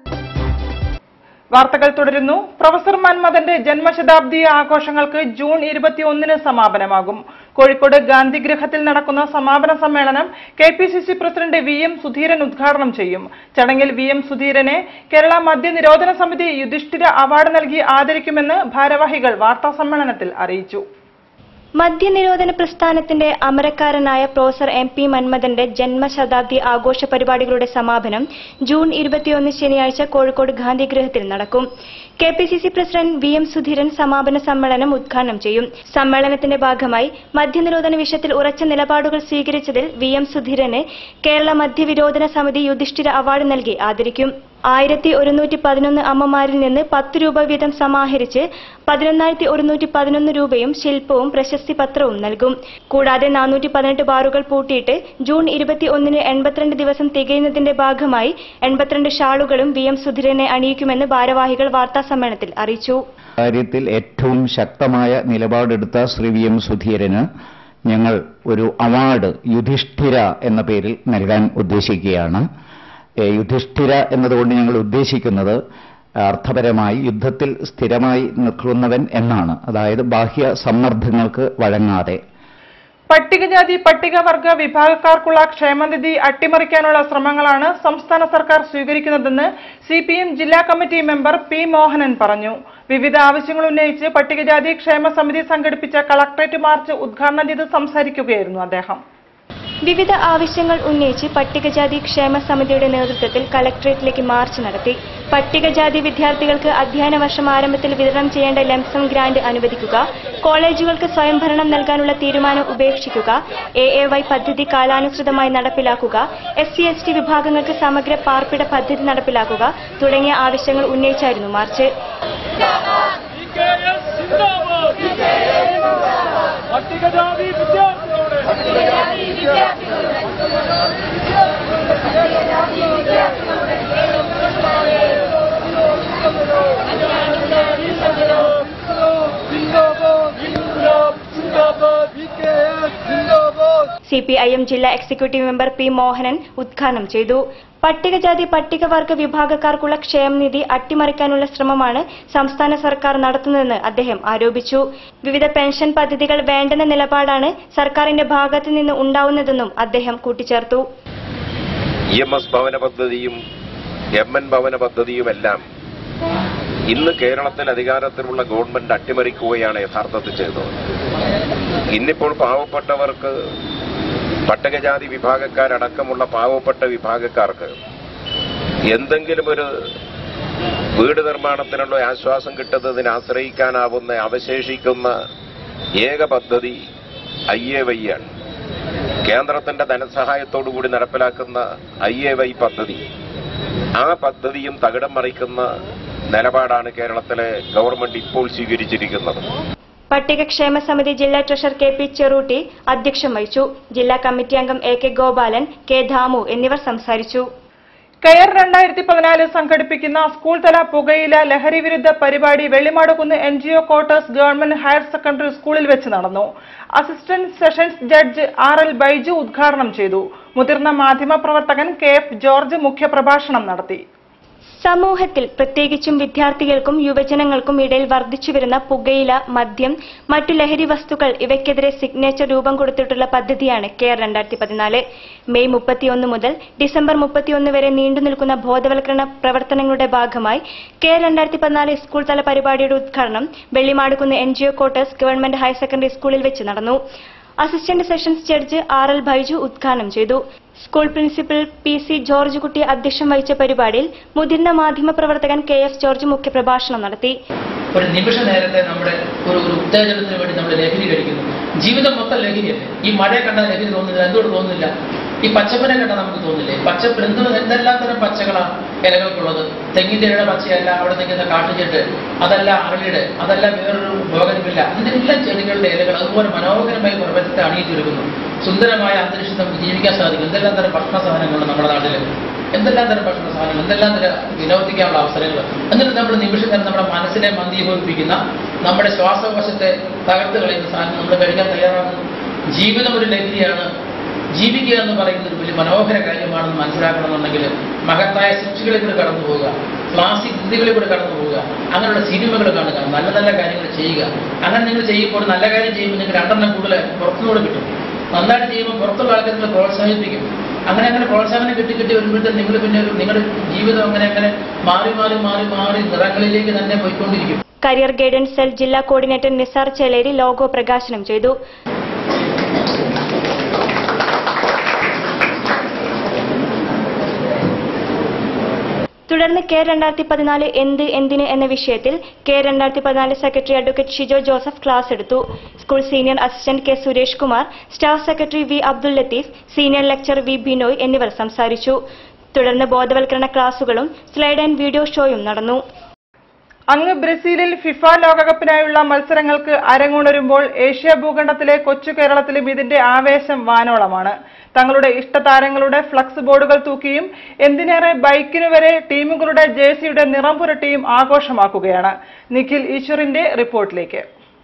വാർത്തകൾ തുടരുന്നു പ്രൊഫസർ മന്മഥന്റെ ജന്മശതാബ്ദി ആഘോഷങ്ങൾക്ക് ജൂൺ ഇരുപത്തിയൊന്നിന് സമാപനമാകും കോഴിക്കോട് ഗാന്ധിഗൃഹത്തിൽ നടക്കുന്ന സമാപന സമ്മേളനം K P C C president V M Sudheeran ഉദ്ഘാടനം ചെയ്യും ചടങ്ങിൽ വി എം സുധീരനെ കേരള മദ്യനിരോധന സമിതി യുധിഷ്ഠിര അവാർഡ് നൽകി ആദരിക്കുമെന്ന് ഭാരവാഹികൾ വാർത്താസമ്മേളനത്തിൽ അറിയിച്ചു
മദ്യനിരോധന പ്രസ്ഥാനത്തിന്റെ അമരക്കാരനായ പ്രൊഫസർ എം പി മന്മഥന്റെ ജന്മശതാബ്ദി ആഘോഷ പരിപാടികളുടെ സമാപനം ജൂൺ ഇരുപത്തിയൊന്ന് ശനിയാഴ്ച കോഴിക്കോട് ഗാന്ധിഗൃഹത്തിൽ നടക്കും K P C C president V M Sudheeran സമാപന സമ്മേളനം ഉദ്ഘാടനം ചെയ്യും സമ്മേളനത്തിന്റെ ഭാഗമായി മദ്യനിരോധന വിഷയത്തിൽ ഉറച്ച നിലപാടുകൾ സ്വീകരിച്ചതിൽ വി എം സുധീരന് കേരള മദ്യവിരോധന സമിതി യുധിഷ്ഠിര അവാർഡ് നൽകി ആദരിക്കും ആയിരത്തി ഒരുന്നൂറ്റി പതിനൊന്ന് അമ്മമാരിൽ നിന്ന് പത്ത് രൂപ വീതം സമാഹരിച്ച് പതിനൊന്നായിരത്തി ഒരുന്നൂറ്റി പതിനൊന്ന് രൂപയും ശില്പവും പ്രശസ്തി പത്രവും നൽകും കൂടാതെ നാനൂറ്റി പതിനെട്ട് ബാറുകൾ പൂട്ടിയിട്ട് ജൂൺ ഇരുപത്തി ഒന്നിന് എൺപത്തിരണ്ട് ദിവസം തികയുന്നതിന്റെ ഭാഗമായി എൺപത്തിരണ്ട് ഷാളുകളും വി എം സുധീരനെ അണിയിക്കുമെന്ന് ഭാരവാഹികൾ വാർത്താസമ്മേളനത്തിൽ അറിയിച്ചു
കാര്യത്തിൽ ഏറ്റവും ശക്തമായ നിലപാടെടുത്ത ശ്രീ വി എം സുധീരന് ഞങ്ങൾ ഒരു അവാർഡ് യുധിഷ്ഠിര എന്ന പേരിൽ നൽകാൻ ഉദ്ദേശിക്കുകയാണ് ഏ, യുധിഷ്ഠിര എന്നതുകൊണ്ട് ഞങ്ങൾ ഉദ്ദേശിക്കുന്നത് അർത്ഥപരമായി യുദ്ധത്തിൽ സ്ഥിരമായി നിൽക്കുന്നവൻ എന്നാണ് അതായത് ബാഹ്യ സമ്മർദ്ദങ്ങൾക്ക് വഴങ്ങാതെ
പട്ടികജാതി പട്ടികവർഗ വിഭാഗക്കാർക്കുള്ള ക്ഷേമനിധി അട്ടിമറിക്കാനുള്ള ശ്രമങ്ങളാണ് സംസ്ഥാന സർക്കാർ സ്വീകരിക്കുന്നതെന്ന് സി പി എം ജില്ലാ കമ്മിറ്റി മെമ്പർ പി മോഹനൻ പറഞ്ഞു വിവിധ ആവശ്യങ്ങൾ ഉന്നയിച്ച് പട്ടികജാതി ക്ഷേമ സമിതി സംഘടിപ്പിച്ച കളക്ടറേറ്റ് മാർച്ച് ഉദ്ഘാടനം ചെയ്ത് സംസാരിക്കുകയായിരുന്നു അദ്ദേഹം
വിവിധ ആവശ്യങ്ങൾ ഉന്നയിച്ച് പട്ടികജാതി ക്ഷേമ സമിതിയുടെ നേതൃത്വത്തിൽ കലക്ടറേറ്റിലേക്ക് മാർച്ച് നടത്തി പട്ടികജാതി വിദ്യാർത്ഥികൾക്ക് അധ്യയന വർഷം ആരംഭത്തിൽ വിതരണം ചെയ്യേണ്ട ലംസം ഗ്രാന്റ് അനുവദിക്കുക കോളേജുകൾക്ക് സ്വയംഭരണം നൽകാനുള്ള തീരുമാനം ഉപേക്ഷിക്കുക എ എ വൈ പദ്ധതി കാലാനുസൃതമായി നടപ്പിലാക്കുക എസ് സി എസ് ടി വിഭാഗങ്ങൾക്ക് സമഗ്ര പാർപ്പിട പദ്ധതി നടപ്പിലാക്കുക തുടങ്ങിയ ആവശ്യങ്ങൾ ഉന്നയിച്ചായിരുന്നു മാർച്ച്
പട്ടികജാതി വിദ്യാർത്ഥികളുടെ
സി പി ഐ എം ജില്ലാ എക്സിക്യൂട്ടീവ് മെമ്പർ പി മോഹനൻ ഉദ്ഘാടനം ചെയ്തു പട്ടികജാതി പട്ടികവർഗ വിഭാഗക്കാർക്കുള്ള ക്ഷേമനിധി അട്ടിമറിക്കാനുള്ള ശ്രമമാണ് സംസ്ഥാന സർക്കാർ നടത്തുന്നതെന്ന് അദ്ദേഹം ആരോപിച്ചു വിവിധ പെൻഷൻ പദ്ധതികൾ വേണ്ടെന്ന നിലപാടാണ് സർക്കാരിന്റെ ഭാഗത്തു നിന്ന് ഉണ്ടാവുന്നതെന്നും അദ്ദേഹം കൂട്ടിച്ചേർത്തു
ഇ എം എസ് ഭവന പദ്ധതിയും എം എൻ ഭവന പദ്ധതിയുമെല്ലാം ഇന്ന് കേരളത്തിൽ അധികാരത്തിലുള്ള ഗവൺമെന്റ് അട്ടിമറിക്കുകയാണ് യഥാർത്ഥത്തിൽ ചെയ്തത് ഇന്നിപ്പോൾ പാവപ്പെട്ടവർക്ക് പട്ടികജാതി വിഭാഗക്കാരടക്കമുള്ള പാവപ്പെട്ട വിഭാഗക്കാർക്ക് എന്തെങ്കിലും ഒരു വീട് നിർമ്മാണത്തിനുള്ള ആശ്വാസം കിട്ടുന്നതിന് ആശ്രയിക്കാനാവുന്ന അവശേഷിക്കുന്ന ഏക പദ്ധതി ഐ എ വൈ ആണ് കേന്ദ്രത്തിന്റെ ധനസഹായത്തോടു കൂടി നടപ്പിലാക്കുന്ന ഐ എ വൈ പദ്ധതി ആ പദ്ധതിയും തകിടം മറിക്കുന്ന നിലപാടാണ് കേരളത്തിലെ ഗവൺമെന്റ് ഇപ്പോൾ സ്വീകരിച്ചിരിക്കുന്നത്
പട്ടികക്ഷേമ സമിതി ജില്ലാ ട്രഷറർ കെ പി ചെറൂട്ടി അധ്യക്ഷം വഹിച്ചു ജില്ലാ കമ്മിറ്റി അംഗം A K Gopalan K Dhamu എന്നിവർ സംസാരിച്ചു
കെയർ രണ്ടായിരത്തി പതിനാല് സംഘടിപ്പിക്കുന്ന സ്കൂൾ തല പുകയില ലഹരി വിരുദ്ധ പരിപാടി Vellimadukunnu N G O quarters government higher secondary സ്കൂളിൽ വെച്ച് നടന്നു assistant sessions judge R L Baiju ഉദ്ഘാടനം ചെയ്തു മുതിർന്ന മാധ്യമപ്രവർത്തകൻ കെ എഫ് ജോർജ് മുഖ്യപ്രഭാഷണം നടത്തി
സമൂഹത്തിൽ പ്രത്യേകിച്ചും വിദ്യാർത്ഥികൾക്കും യുവജനങ്ങൾക്കും ഇടയിൽ വർദ്ധിച്ചുവരുന്ന പുകയില മദ്യം മറ്റു ലഹരി വസ്തുക്കൾ ഇവയ്ക്കെതിരെ സിഗ്നേച്ചർ രൂപം കൊടുത്തിട്ടുള്ള പദ്ധതിയാണ് കെയർ രണ്ടായിരത്തി പതിനാല് മെയ് മുപ്പത്തിയൊന്ന് മുതൽ ഡിസംബർ മുപ്പത്തിയൊന്ന് വരെ നീണ്ടു നിൽക്കുന്ന ബോധവൽക്കരണ പ്രവർത്തനങ്ങളുടെ ഭാഗമായി കെയർ രണ്ടായിരത്തി പതിനാല് സ്കൂൾ തല പരിപാടിയുടെ ഉദ്ഘാടനം Vellimadukunnu N G O quarters government higher secondary സ്കൂളിൽ വെച്ച് നടന്നു assistant sessions judge R L Baiju ഉദ്ഘാടനം ചെയ്തു school principal P C George Kutty അധ്യക്ഷം വഹിച്ച പരിപാടിയിൽ മുതിർന്ന മാധ്യമപ്രവർത്തകൻ കെ എഫ് ജോർജ് മുഖ്യപ്രഭാഷണം നടത്തി
ഒരു നിമിഷ നേരത്തെ നമ്മുടെ ഒരു ഒരു ഉത്തേജനത്തിന് വേണ്ടി നമ്മൾ ലഹരി കഴിക്കുന്നു ജീവിതം മൊത്തം ലഹരിയല്ലേ ഈ മഴയെ കണ്ടാൽ ലഹരി തോന്നുന്നില്ല എന്തുകൊണ്ട് തോന്നുന്നില്ല ഈ പച്ചപ്പിനെ കണ്ടാൽ നമുക്ക് തോന്നില്ലേ പച്ചപ്പ് എന്ത് എന്തെല്ലാം തരം പച്ചകളാണ് ഇലകൾക്കുള്ളത് തെങ്ങിന്റെ ഇഴ പച്ചയല്ല അവിടെ നിൽക്കുന്ന കാട്ടുചെട്ട് അതല്ല അരളിയുടെ അതല്ല വേറൊരു ഭോഗനമില്ല ഇതിനെല്ലാം ചെടികളുടെ ഇലകൾ അതുപോലെ മനോഹരമായി പ്രപഞ്ചത്തെ അണിയിച്ചൊരുക്കുന്നു സുന്ദരമായ അന്തരീക്ഷത്തിൽ നമുക്ക് ജീവിക്കാൻ സാധിക്കും എന്തെല്ലാം തരം ഭക്ഷണ സാധനങ്ങളുണ്ട് നമ്മുടെ നാട്ടിൽ എന്തെല്ലാം തരം ഭക്ഷണ സാധനങ്ങൾ എന്തെല്ലാം തരം വിനോദിക്കാനുള്ള അവസരങ്ങൾ എന്നിട്ട് നമ്മൾ നിമിഷം നേരം നമ്മുടെ മനസ്സിനെ മന്ദീഭവിപ്പിക്കുന്ന നമ്മുടെ ശ്വാസകോശത്തെ തകർത്ത് കളയുന്ന സാധനം നമ്മൾ കഴിക്കാൻ തയ്യാറാകുന്നു ജീവിതം ഒരു ലഹരിയാണ് ജീവിക്കുക എന്ന് പറയുന്നത് ഒരു വലിയ മനോഹര കാര്യമാണെന്ന് മനസ്സിലാക്കണമെന്നുണ്ടെങ്കിൽ മഹത്തായ സൃഷ്ടികളിൽ കൂടെ കടന്നു പോവുക ക്ലാസിക് കൃതികളിൽ കൂടെ കടന്നു പോവുക അങ്ങനെയുള്ള സിനിമകൾ കാണുക നല്ല നല്ല കാര്യങ്ങൾ ചെയ്യുക അങ്ങനെ നിങ്ങൾ ചെയ്യുമ്പോൾ നല്ല കാര്യം ചെയ്യുമ്പോൾ നിങ്ങൾക്ക് രണ്ടെണ്ണം കൂടുതൽ പുറത്തുനിന്നൂടെ കിട്ടും നന്നായിട്ട് ചെയ്യുമ്പോൾ പുറത്തുള്ള ആൾക്കാർ നിങ്ങളെ പ്രോത്സാഹിപ്പിക്കും അങ്ങനെ അങ്ങനെ പ്രോത്സാഹനം കിട്ടി കിട്ടി വരുമ്പോഴത്തേക്ക് നിങ്ങൾ പിന്നെ ഒരു നിങ്ങളുടെ ജീവിതം അങ്ങനെ അങ്ങനെ മാറി മാറി മാറി മാറി നിറങ്ങളിലേക്ക് തന്നെ പോയിക്കൊണ്ടിരിക്കും
കരിയർ ഗൈഡൻസ് സെൽ ജില്ലാ കോർഡിനേറ്റർ നിസാർ ചേലേരി ലോഗോ പ്രകാശനം ചെയ്തു തുടർന്ന് കെ രണ്ടായിരത്തി പതിനാല് എന്ത് എന്തിന് എന്ന വിഷയത്തിൽ കെ രണ്ടായിരത്തി പതിനാല് secretary advocate Shijo Joseph class എടുത്തു school senior assistant K Suresh Kumar staff secretary V Abdul Latheef senior lecturer V Binoy എന്നിവർ സംസാരിച്ചു തുടർന്ന് ബോധവൽക്കരണ ക്ലാസുകളും സ്ലൈഡ് ആൻഡ് വീഡിയോ ഷോയും നടന്നു
അങ്ങ് ബ്രസീലിൽ ഫിഫ ലോകകപ്പിനായുള്ള മത്സരങ്ങൾക്ക് അരങ്ങുണരുമ്പോൾ ഏഷ്യ ഭൂഖണ്ഡത്തിലെ കൊച്ചു കേരളത്തിലും ഇതിന്റെ ആവേശം വാനോളമാണ് തങ്ങളുടെ ഇഷ്ടതാരങ്ങളുടെ ഫ്ലക്സ് ബോർഡുകൾ തൂക്കിയും എന്തിനേറെ ബൈക്കിനു വരെ ടീമുകളുടെ ജേഴ്സിയുടെ നിറം പുരട്ടിയും ആഘോഷമാക്കുകയാണ് നിഖിൽ ഈശ്വറിന്റെ റിപ്പോർട്ടിലേക്ക്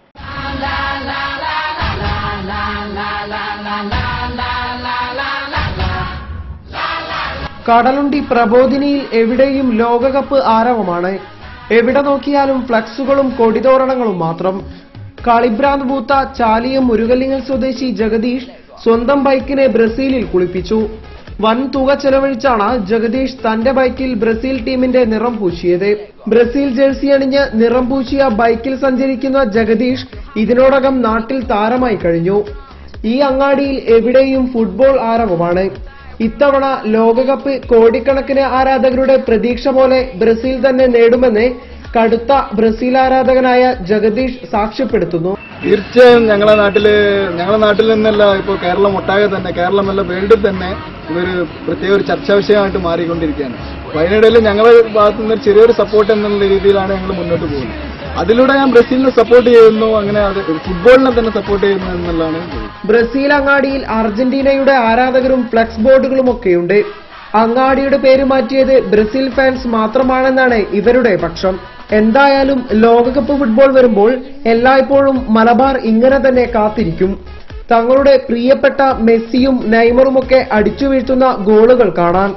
കടലുണ്ടി പ്രബോധിനിയിൽ എവിടെയും ലോകകപ്പ് ആരവമാണ് എവിടെ നോക്കിയാലും ഫ്ലക്സുകളും കൊടിതോരണങ്ങളും മാത്രം കളിഭ്രാന്ത് പൂത്ത ചാലിയം മുരുകല്ലിങ്ങൽ സ്വദേശി ജഗദീഷ് സ്വന്തം ബൈക്കിനെ ബ്രസീലിൽ കുളിപ്പിച്ചു വൻ തുക ചെലവഴിച്ചാണ് ജഗദീഷ് തന്റെ ബൈക്കിൽ ബ്രസീൽ ടീമിന്റെ നിറം പൂശിയത് ബ്രസീൽ ജേഴ്സി അണിഞ്ഞ് നിറം പൂശിയ ബൈക്കിൽ സഞ്ചരിക്കുന്ന ജഗദീഷ് ഇതിനോടകം നാട്ടിൽ താരമായി കഴിഞ്ഞു ഈ അങ്ങാടിയിൽ എവിടെയും ഫുട്ബോൾ ആരവമാണ് ഇത്തവണ ലോകകപ്പ് കോടിക്കണക്കിന് ആരാധകരുടെ പ്രതീക്ഷ പോലെ ബ്രസീൽ തന്നെ നേടുമെന്ന് കടുത്ത ബ്രസീൽ ആരാധകനായ ജഗദീഷ് സാക്ഷ്യപ്പെടുത്തുന്നു
തീർച്ചയായും ഞങ്ങളെ നാട്ടില് ഞങ്ങളെ നാട്ടിൽ നിന്നല്ല ഇപ്പോൾ കേരളം ഒട്ടാകെ തന്നെ കേരളമല്ല വേൾഡിൽ തന്നെ ഇതൊരു പ്രത്യേക ഒരു ചർച്ചാ വിഷയമായിട്ട് മാറിക്കൊണ്ടിരിക്കുകയാണ് അപ്പൊ അതിനിടയിൽ ഞങ്ങളുടെ ഭാഗത്തു നിന്ന് ചെറിയൊരു സപ്പോർട്ട് എന്നുള്ള രീതിയിലാണ് ഞങ്ങൾ മുന്നോട്ട് പോകുന്നത് അതിലൂടെ ഞാൻ ബ്രസീലിനെ സപ്പോർട്ട് ചെയ്യുന്നു അങ്ങനെ അത് ഫുട്ബോളിനെ തന്നെ സപ്പോർട്ട് ചെയ്യുന്നു എന്നുള്ളതാണ് ഇത്.
ബ്രസീൽ അങ്ങാടിയിൽ അർജന്റീനയുടെ ആരാധകരും ഫ്ലെക്സ് ബോർഡുകളും ഒക്കെയുണ്ട് അങ്ങാടിയുടെ പേര് മാറ്റിയത് ബ്രസീൽ ഫാൻസ് മാത്രമാണെന്നാണ് ഇവരുടെ പക്ഷം എന്തായാലും ലോകകപ്പ് ഫുട്ബോൾ വരുമ്പോൾ എല്ലായ്പ്പോഴും മലബാർ ഇങ്ങനെ തന്നെ കാത്തിരിക്കും തങ്ങളുടെ പ്രിയപ്പെട്ട മെസ്സിയും നെയ്മറുമൊക്കെ അടിച്ചു വീഴ്ത്തുന്ന ഗോളുകൾ കാണാൻ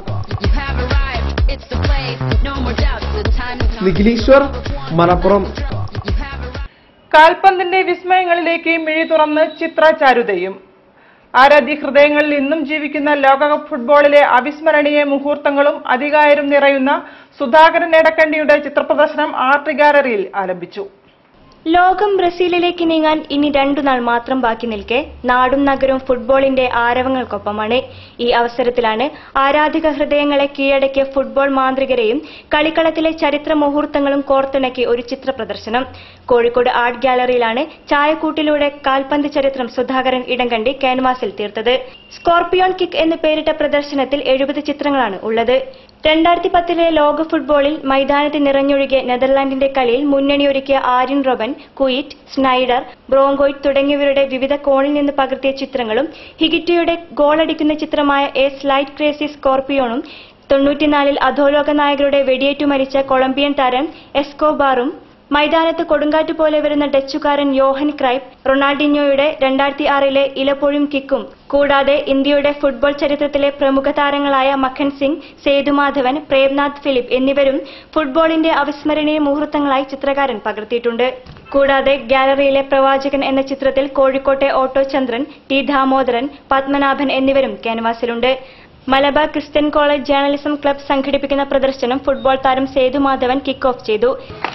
നിഖിലീശ്വർ മലപ്പുറം
കാൽപന്തിന്റെ വിസ്മയങ്ങളിലേക്ക് മിഴി തുറന്ന് ചിത്ര ചാരുതയും ആരാധ്യ ഹൃദയങ്ങളിൽ ഇന്നും ജീവിക്കുന്ന ലോകകപ്പ് ഫുട്ബോളിലെ അവിസ്മരണീയ മുഹൂർത്തങ്ങളും അധികായരും നിറയുന്ന സുധാകരൻ എടക്കണ്ടിയുടെ ചിത്രപ്രദർശനം ആർട്ട് ഗാലറിയിൽ ആരംഭിച്ചു
ലോകം ബ്രസീലിലേക്ക് നീങ്ങാൻ ഇനി രണ്ടു നാൾ മാത്രം ബാക്കി നിൽക്കെ നാടും നഗരവും ഫുട്ബോളിന്റെ ആരവങ്ങൾക്കൊപ്പമാണ് ഈ അവസരത്തിലാണ് ആരാധിക ഹൃദയങ്ങളെ കീഴടക്കിയ ഫുട്ബോൾ മാന്ത്രികരെയും കളിക്കളത്തിലെ ചരിത്ര മുഹൂർത്തങ്ങളും കോർത്തിണക്കി ഒരു ചിത്ര പ്രദർശനം കോഴിക്കോട് ആർട്ട് ഗാലറിയിലാണ് ചായക്കൂട്ടിലൂടെ കാൽപന്ത് ചരിത്രം സുധാകരൻ ഇടംകണ്ടി ക്യാൻവാസിൽ തീർത്തത് സ്കോർപിയോൺ കിക്ക് എന്ന് പേരിട്ട പ്രദർശനത്തിൽ എഴുപത് ചിത്രങ്ങളാണ് ഉള്ളത് രണ്ടായിരത്തി പത്തിലെ ലോക ഫുട്ബോളിൽ മൈതാനത്ത് നിറഞ്ഞൊഴുകിയ നെതർലാൻഡിന്റെ കളിയിൽ മുന്നണിയൊരുക്കിയ ആര്യൻ റോബൻ കുയിറ്റ് സ്നൈഡർ ബ്രോങ്കോയിറ്റ് തുടങ്ങിയവരുടെ വിവിധ കോണിൽ നിന്ന് പകർത്തിയ ചിത്രങ്ങളും ഹിഗിറ്റിയുടെ ഗോളടിക്കുന്ന ചിത്രമായ എ സ്ലൈറ്റ് ക്രേസി സ്കോർപിയോണും തൊണ്ണൂറ്റിനാലിൽ അധോലോക നായകരുടെ വെടിയേറ്റു മരിച്ച കൊളംബിയൻ താരം എസ്കോബാറും മൈതാനത്ത് കൊടുങ്കാറ്റ് പോലെ വരുന്ന ഡച്ചുകാരൻ യോഹൻ ക്രൈപ്പ് റൊണാൾഡിഞ്ഞോയുടെ രണ്ടായിരത്തി ആറിലെ ഇലപ്പൊഴും കിക്കും കൂടാതെ ഇന്ത്യയുടെ ഫുട്ബോൾ ചരിത്രത്തിലെ പ്രമുഖ താരങ്ങളായ മഖൻ സിംഗ് സേതുമാധവൻ പ്രേംനാഥ് ഫിലിപ്പ് എന്നിവരും ഫുട്ബോളിന്റെ അവിസ്മരണീയ മുഹൂർത്തങ്ങളായി ചിത്രകാരൻ പകർത്തിയിട്ടുണ്ട് കൂടാതെ ഗാലറിയിലെ പ്രവാചകൻ എന്ന ചിത്രത്തിൽ കോഴിക്കോട്ടെ ഓട്ടോ ചന്ദ്രൻ ടി ദാമോദരൻ പത്മനാഭൻ എന്നിവരും ക്യാൻവാസിലുണ്ട് Malabar Christian college journalism club സംഘടിപ്പിക്കുന്ന പ്രദർശനം ഫുട്ബോൾ താരം സേതുമാധവൻ കിക്ക് ഓഫ് ചെയ്തു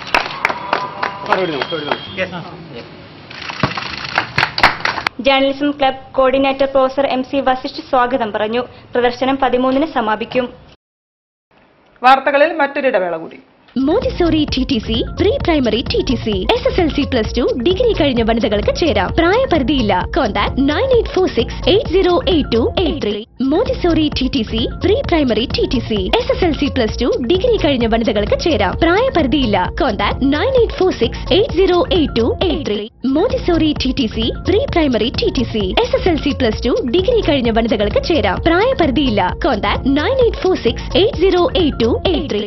journalism club coordinator professor M C Vasisht സ്വാഗതം പറഞ്ഞു പ്രദർശനം പതിമൂന്നിന് സമാപിക്കും
വാർത്തകളിൽ മറ്റൊരിടവേള കൂടി
Montessori T T C pre primary T T C S S L C plus two degree കഴിഞ്ഞ വനിതകൾക്ക് ചേരാം പ്രായപരിധിയില്ല contact nine eight four six eight zero eight two eight three Montessori T T C pre primary T T C S S L C plus two degree കഴിഞ്ഞ വനിതകൾക്ക് ചേരാം പ്രായപരിധിയില്ല contact nine eight four six eight zero eight two eight three Montessori T T C pre primary T T C S S L C plus two degree കഴിഞ്ഞ വനിതകൾക്ക് ചേരാം പ്രായപരിധിയില്ല contact nine eight four six eight zero eight two eight three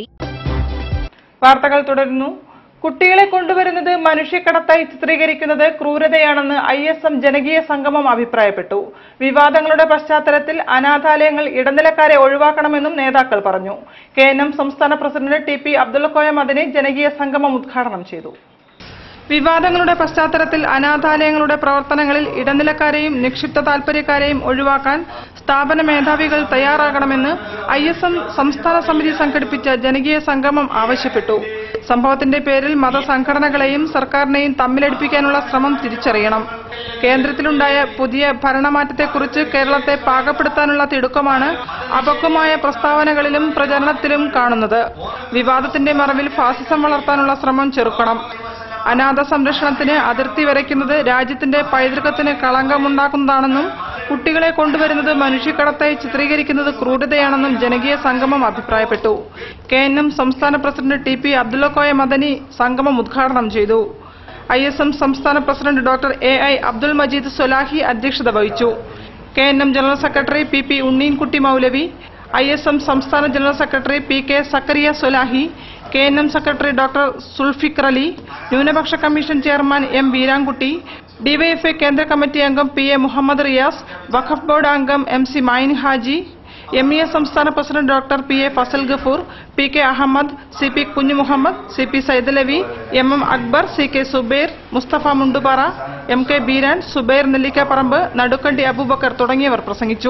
വാർത്തകൾ തുടരുന്നു കുട്ടികളെ കൊണ്ടുവരുന്നത് മനുഷ്യക്കടത്തായി ചിത്രീകരിക്കുന്നത് ക്രൂരതയാണെന്ന് I S M ജനകീയ സംഗമം അഭിപ്രായപ്പെട്ടു വിവാദങ്ങളുടെ പശ്ചാത്തലത്തിൽ അനാഥാലയങ്ങൾ ഇടനിലക്കാരെ ഒഴിവാക്കണമെന്നും നേതാക്കൾ പറഞ്ഞു കെ എൻ എം സംസ്ഥാന president T P Abdullakoya Madani ജനകീയ സംഗമം ഉദ്ഘാടനം ചെയ്തു വിവാദങ്ങളുടെ പശ്ചാത്തലത്തിൽ അനാഥാലയങ്ങളുടെ പ്രവർത്തനങ്ങളിൽ ഇടനിലക്കാരെയും നിക്ഷിപ്ത താൽപര്യക്കാരെയും ഒഴിവാക്കാൻ സ്ഥാപന മേധാവികൾ തയ്യാറാകണമെന്ന് ഐ എസ് എം സംസ്ഥാന സമിതി സംഘടിപ്പിച്ച ജനകീയ സംഗമം ആവശ്യപ്പെട്ടു സംഭവത്തിന്റെ പേരിൽ മതസംഘടനകളെയും സർക്കാരിനെയും തമ്മിലടിപ്പിക്കാനുള്ള ശ്രമം തിരിച്ചറിയണം കേന്ദ്രത്തിലുണ്ടായ പുതിയ ഭരണമാറ്റത്തെക്കുറിച്ച് കേരളത്തെ പാകപ്പെടുത്താനുള്ള തിടുക്കമാണ് അപക്വമായ പ്രസ്താവനകളിലും പ്രചരണത്തിലും കാണുന്നത് വിവാദത്തിന്റെ മറവിൽ ഫാസിസം വളർത്താനുള്ള ശ്രമം ചെറുക്കണം അനാഥ സംരക്ഷണത്തിന് അതിർത്തി വരയ്ക്കുന്നത് രാജ്യത്തിന്റെ പൈതൃകത്തിന് കളങ്കമുണ്ടാക്കുന്നതാണെന്നും കുട്ടികളെ കൊണ്ടുവരുന്നത് മനുഷ്യക്കടത്തായി ചിത്രീകരിക്കുന്നത് ക്രൂരതയാണെന്നും ജനകീയ സംഗമം അഭിപ്രായപ്പെട്ടു കെ എൻ എം സംസ്ഥാന president T P Abdullakoya Madani സംഗമം ഉദ്ഘാടനം ചെയ്തു ഐ എസ് എം സംസ്ഥാന president doctor A I Abdul Majeed Swalahi അധ്യക്ഷത വഹിച്ചു K N M general secretary P P Unneenkutty Moulavi I S M സംസ്ഥാന general secretary P K Zakariya Swalahi K N M secretary doctor Zulfikar Ali ന്യൂനപക്ഷ commission chairman M Veerankutty DYFI കേന്ദ്ര committee അംഗം P A Muhammad Riyas Waqf board അംഗം M C Mayin Haji M E S സംസ്ഥാന president doctor P A Fazal Gafoor P K Ahmed C P Kunhu Muhammad C P Saidalavi M M Akbar C K Zubair Musthafa Mundupara M K Beeran Zubair Nellikkaparamba Nadukkandi Abubacker തുടങ്ങിയവർ പ്രസംഗിച്ചു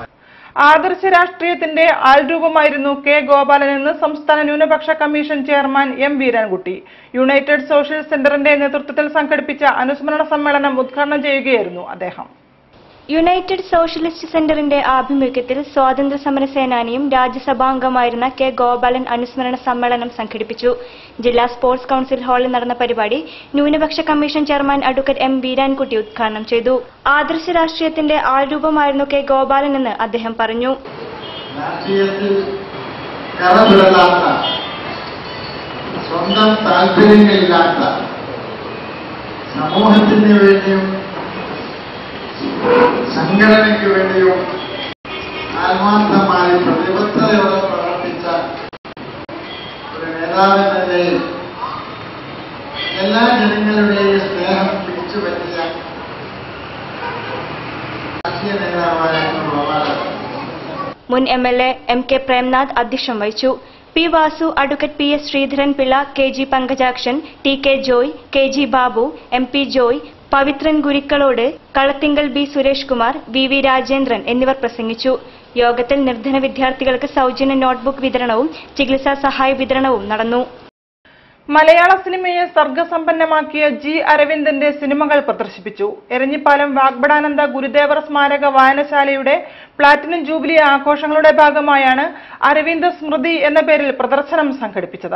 ആദർശ രാഷ്ട്രീയത്തിന്റെ ആൾരൂപമായിരുന്നു കെ ഗോപാലനെന്ന് സംസ്ഥാന ന്യൂനപക്ഷ commission chairman M Veerankutty united social സെന്ററിന്റെ നേതൃത്വത്തിൽ സംഘടിപ്പിച്ച അനുസ്മരണ സമ്മേളനം ഉദ്ഘാടനം ചെയ്യുകയായിരുന്നു അദ്ദേഹം
യുണൈറ്റഡ് സോഷ്യലിസ്റ്റ് സെന്ററിന്റെ ആഭിമുഖ്യത്തിൽ സ്വാതന്ത്ര്യ സമര സേനാനിയും രാജ്യസഭാംഗമായിരുന്ന കെ ഗോപാലൻ അനുസ്മരണ സമ്മേളനം സംഘടിപ്പിച്ചു ജില്ലാ സ്പോർട്സ് കൌൺസിൽ ഹാളിൽ നടന്ന പരിപാടി ന്യൂനപക്ഷ commission chairman advocate M Veerankutty ഉദ്ഘാടനം ചെയ്തു ആദർശ രാഷ്ട്രീയത്തിന്റെ ആൾരൂപമായിരുന്നു കെ ഗോപാലൻ എന്ന് അദ്ദേഹം പറഞ്ഞു
രാഷ്ട്രീയത്തിൽ കറപിടലാത്ത സ്വന്തം താല്പര്യങ്ങളില്ലാത്ത സമൂഹത്തിന് വേണ്ടിയും സംഘടനയ്ക്ക് വേണ്ടിയും ആത്മാർത്ഥമായി പ്രതിബദ്ധതയോടെ പ്രവർത്തിച്ച ഒരു നേതാവെന്ന നിലയിൽ എല്ലാ ജനങ്ങളുടെയും സ്നേഹം പിടിച്ചു പറ്റിയ രാഷ്ട്രീയ നേതാവായ ഗോപാലൻ
മുൻ M L A M K Premnath അധ്യക്ഷം വഹിച്ചു P Vasu advocate P S Sreedharan Pillai K G Pankajakshan T K Joy K G Babu M P Joy Pavithran ഗുരിക്കളോട് Kalathingal B Suresh Kumar V V Rajendran എന്നിവർ പ്രസംഗിച്ചു യോഗത്തിൽ നിർധന വിദ്യാർത്ഥികൾക്ക് സൗജന്യ നോട്ട്ബുക്ക് വിതരണവും ചികിത്സാ സഹായ വിതരണവും നടന്നു
മലയാള സിനിമയെ സർഗസമ്പന്നമാക്കിയ ജി അരവിന്ദന്റെ സിനിമകൾ പ്രദർശിപ്പിച്ചു എരഞ്ഞിപ്പാലം വാഗ്ബടാനന്ദ ഗുരുദേവർ സ്മാരക വായനശാലയുടെ പ്ലാറ്റിനം ജൂബിലി ആഘോഷങ്ങളുടെ ഭാഗമായാണ് അരവിന്ദ് സ്മൃതി എന്ന പേരിൽ പ്രദർശനം സംഘടിപ്പിച്ചത്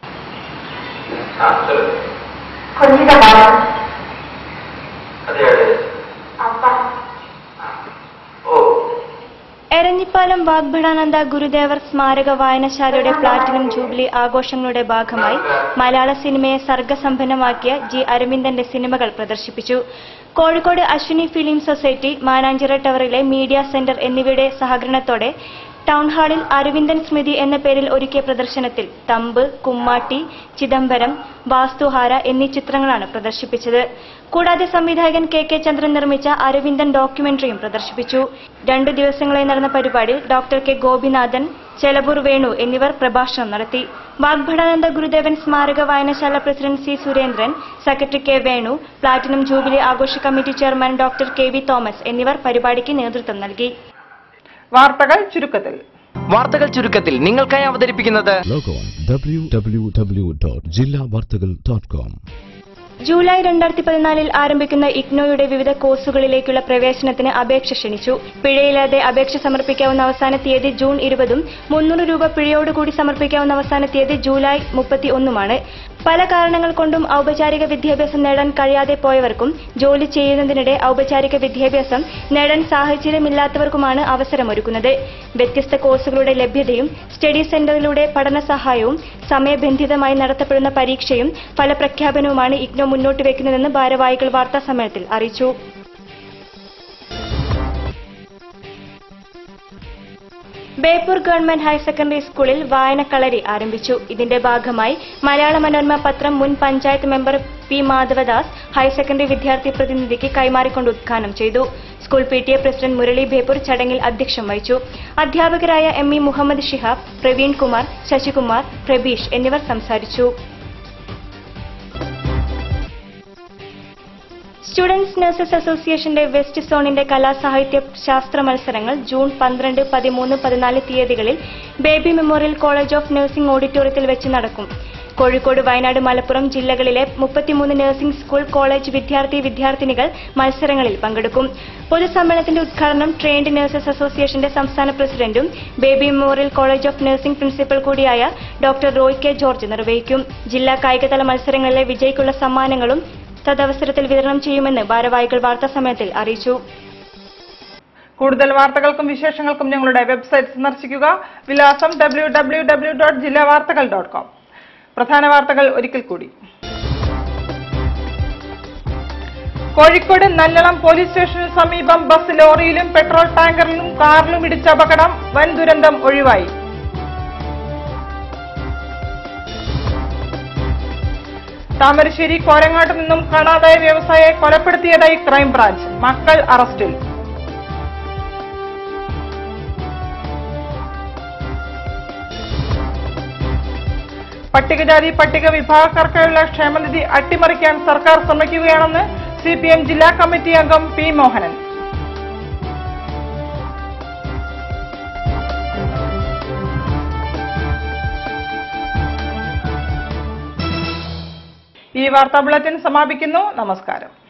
എരഞ്ഞിപ്പാലം വാഗ്ഭടാനന്ദ ഗുരുദേവർ സ്മാരക വായനശാലയുടെ പ്ലാറ്റിനം ജൂബിലി ആഘോഷങ്ങളുടെ ഭാഗമായി മലയാള സിനിമയെ സർഗസമ്പന്നമാക്കിയ ജി അരവിന്ദന്റെ സിനിമകൾ പ്രദർശിപ്പിച്ചു കോഴിക്കോട് അശ്വിനി ഫിലിം സൊസൈറ്റി മാനാഞ്ചിറ ടവറിലെ മീഡിയ സെന്റർ എന്നിവയുടെ സഹകരണത്തോടെ ടൗൺ ഹാളിൽ അരവിന്ദൻ സ്മൃതി എന്ന പേരിൽ ഒരുക്കിയ പ്രദർശനത്തിൽ തമ്പ് കുമ്മാട്ടി ചിദംബരം വാസ്തുഹാര എന്നീ ചിത്രങ്ങളാണ് പ്രദർശിപ്പിച്ചത് കൂടാതെ സംവിധായകൻ കെ കെ ചന്ദ്രൻ നിർമ്മിച്ച അരവിന്ദൻ ഡോക്യുമെന്ററിയും പ്രദർശിപ്പിച്ചു രണ്ടു ദിവസങ്ങളായി നടന്ന പരിപാടിയിൽ ഡോക്ടർ കെ ഗോപിനാഥൻ ചെലബൂർ വേണു എന്നിവർ പ്രഭാഷണം നടത്തി വാഗ്ഭടാനന്ദ ഗുരുദേവൻ സ്മാരക വായനശാല president C Surendran secretary K Venu platinum jubilee ആഘോഷ committee chairman doctor K V Thomas എന്നിവർ പരിപാടിക്ക് നേതൃത്വം നൽകി
വാർത്തകൾ ചുരുക്കത്തിൽ
വാർത്തകൾ ചുരുക്കത്തിൽ നിങ്ങൾക്കായി അവതരിപ്പിക്കുന്നത്
Log on www.jillavartagal.com
ജൂലൈ രണ്ടായിരത്തി പതിനാലിൽ ആരംഭിക്കുന്ന ഇഗ്നോയുടെ വിവിധ കോഴ്സുകളിലേക്കുള്ള പ്രവേശനത്തിന് അപേക്ഷ ക്ഷണിച്ചു പിഴയില്ലാതെ അപേക്ഷ സമർപ്പിക്കാവുന്ന അവസാന തീയതി ജൂൺ ഇരുപതും മുന്നൂറ് രൂപ പിഴയോടുകൂടി സമർപ്പിക്കാവുന്ന അവസാന തീയതി ജൂലൈ മുപ്പത്തി ഒന്നുമാണ് പല കാരണങ്ങൾ കൊണ്ടും ഔപചാരിക വിദ്യാഭ്യാസം നേടാൻ കഴിയാതെ പോയവർക്കും ജോലി ചെയ്യുന്നതിനിടെ ഔപചാരിക വിദ്യാഭ്യാസം നേടാൻ സാഹചര്യമില്ലാത്തവർക്കുമാണ് അവസരമൊരുക്കുന്നത് വ്യത്യസ്ത കോഴ്സുകളുടെ ലഭ്യതയും സ്റ്റഡി സെന്ററിലൂടെ പഠന സഹായവും സമയബന്ധിതമായി നടത്തപ്പെടുന്ന പരീക്ഷയും ഫലപ്രഖ്യാപനവുമാണ് ഇഗ്നോ മുന്നോട്ട് വെക്കുന്നതെന്ന് ഭാരവാഹികൾ വാർത്താ സമ്മേളനത്തിൽ അറിയിച്ചു ബേപ്പൂർ ഗവൺമെന്റ് ഹയർ സെക്കൻഡറി സ്കൂളിൽ വായനക്കളരി ആരംഭിച്ചു ഇതിന്റെ ഭാഗമായി മലയാള മനോരമ പത്രം മുൻ panchayat member P Madhavadas higher secondary വിദ്യാർത്ഥി പ്രതിനിധിക്ക് കൈമാറിക്കൊണ്ട് ഉദ്ഘാടനം ചെയ്തു school P T A president Murali Beypore ചടങ്ങിൽ അധ്യക്ഷം വഹിച്ചു അധ്യാപകരായ എം ഇ മുഹമ്മദ് ഷിഹാബ് പ്രവീൺ കുമാർ ശശികുമാർ പ്രബീഷ് എന്നിവർ സംസാരിച്ചു സ്റ്റുഡൻസ് നഴ്സസ് അസോസിയേഷന്റെ വെസ്റ്റ് സോണിന്റെ കലാസാഹിത്യ ശാസ്ത്ര മത്സരങ്ങൾ ജൂൺ പന്ത്രണ്ട് പതിമൂന്ന് പതിനാല് തീയതികളിൽ baby memorial college of nursing ഓഡിറ്റോറിയത്തിൽ വെച്ച് നടക്കും കോഴിക്കോട് വയനാട് മലപ്പുറം ജില്ലകളിലെ മുപ്പത്തിമൂന്ന് നഴ്സിംഗ് സ്കൂൾ കോളേജ് വിദ്യാർത്ഥി വിദ്യാർത്ഥിനികൾ മത്സരങ്ങളിൽ പങ്കെടുക്കും പൊതുസമ്മേളനത്തിന്റെ ഉദ്ഘാടനം ട്രെയിൻഡ് നഴ്സസ് അസോസിയേഷന്റെ സംസ്ഥാന പ്രസിഡന്റും baby memorial college of nursing principal കൂടിയായ ഡോക്ടർ റോയ് കെ ജോർജ് നിർവഹിക്കും ജില്ലാ കായികതല മത്സരങ്ങളിലെ വിജയിക്കുള്ള സമ്മാനങ്ങളും തദവസരത്തിൽ വിതരണം ചെയ്യുമെന്ന് ഭാരവാഹികൾ വാർത്താസമ്മേളനത്തിൽ അറിയിച്ചു
കൂടുതൽ വാർത്തകൾക്കും വിശേഷങ്ങൾക്കും ഞങ്ങളുടെ വെബ്സൈറ്റ് സന്ദർശിക്കുക വിലാസം ഡബ്ല്യൂ ഡബ്ല്യൂ ഡബ്ല്യൂ ഡോട്ട് ജില്ലാ വാർത്തകൾ ഡോട്ട് കോം പ്രധാന വാർത്തകൾ ഒരിക്കൽ കൂടി കോഴിക്കോട് നല്ലളം പോലീസ് സ്റ്റേഷന് സമീപം ബസ് ലോറിയിലും പെട്രോൾ ടാങ്കറിലും കാറിലും ഇടിച്ച അപകടം വൻ ദുരന്തം ഒഴിവായി താമരശ്ശേരി കോരങ്ങാട്ട് നിന്നും കാണാതായ വ്യവസായിയെ കൊലപ്പെടുത്തിയതായി ക്രൈംബ്രാഞ്ച് മക്കൾ അറസ്റ്റിൽ പട്ടികജാതി പട്ടിക വിഭാഗക്കാർക്കായുള്ള ക്ഷേമനിധി അട്ടിമറിക്കാൻ സർക്കാർ ശ്രമിക്കുകയാണെന്ന് സി പി എം ജില്ലാ കമ്മിറ്റി അംഗം പി മോഹനൻ ഈ വാർത്താ ബുള്ളറ്റിൻ സമാപിക്കുന്നു നമസ്കാരം